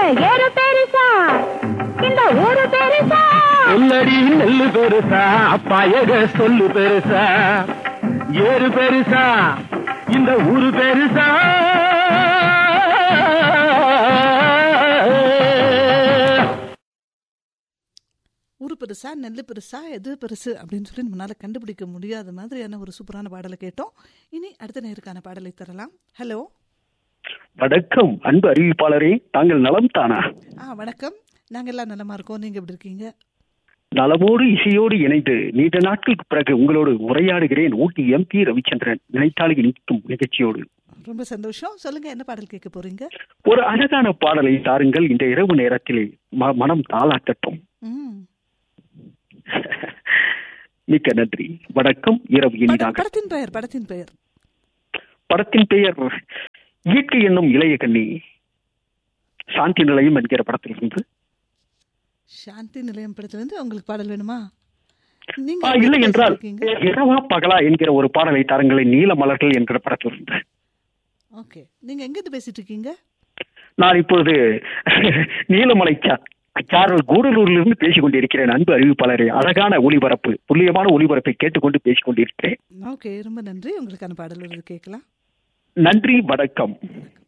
ஏறு பெருசா இந்த ஊரு பெருசா சொல்லடி நெல்லு பெருசா பாயக சொல்லு பெருசா ஏறு பெருசா இந்த ஊரு பெருசா ஊரு பெருசா நெல்லு பெருசா எது பெருசு அப்படின்னு சொல்லி நம்மளால கண்டுபிடிக்க முடியாத மாதிரியான ஒரு சூப்பரான பாடலை கேட்டோம் இனி அடுத்த நேருக்கான பாடலை தரலாம் ஹலோ வணக்கம் அன்பு அறிவிப்பாளரே தாங்கள் நலம் தானா ஆ வணக்கம் நாங்க எல்லாம் நலமா இருக்கோம் நீங்க எப்படி இருக்கீங்க நலமோடு இசையோடு இணைந்து நீண்ட நாட்களுக்கு பிறகு உங்களோடு உரையாடுகிறேன் ஊட்டி எம்பி ரவிச்சந்திரன் நினைத்தாலே நிற்கும் நிகழ்ச்சியோடு ரொம்ப சந்தோஷம் சொல்லுங்க என்ன பாடல் கேட்க போறீங்க ஒரு அழகான பாடலை தாருங்கள் இந்த இரவு நேரத்திலே ம- மனம் தாளாட்டட்டும் ம் மிக்க நன்றி வணக்கம் இரவு பட- இனிதாக படத்தின் பெயர் படத்தின் பெயர் படத்தின் பெயர் இயற்கை என்னும் இளைய கண்ணி சாந்தி நிலையம் என்கிற படத்திலிருந்து சாந்தி நிலையம் படத்திலிருந்து உங்களுக்கு பாடல் வேணுமா ஆ, நீங்க இல்லை எங்க என்றால் இருக்கீங்க? இரவா பகலா என்கிற ஒரு பாடலை தாருங்களேன் நீல மலர்கள் என்கிற படத்திலிருந்து ஓகே நீங்க எங்க இருந்து பேசிட்டு இருக்கீங்க நான் இப்பொழுது நீலமலை சா- சாரல் கூடலூரிலிருந்து பேசிக் கொண்டிருக்கிறேன் அன்பு அறிவிப்பாளரே அழகான ஒளிபரப்பு துல்லியமான ஒளிபரப்பை கேட்டுக்கொண்டு பேசிக் கொண்டிருக்கிறேன் ஓகே ரொம்ப நன்றி உங்களுக்கான பாடல் ஒரு கேட்கலாம் நன்றி வணக்கம் வணக்கம்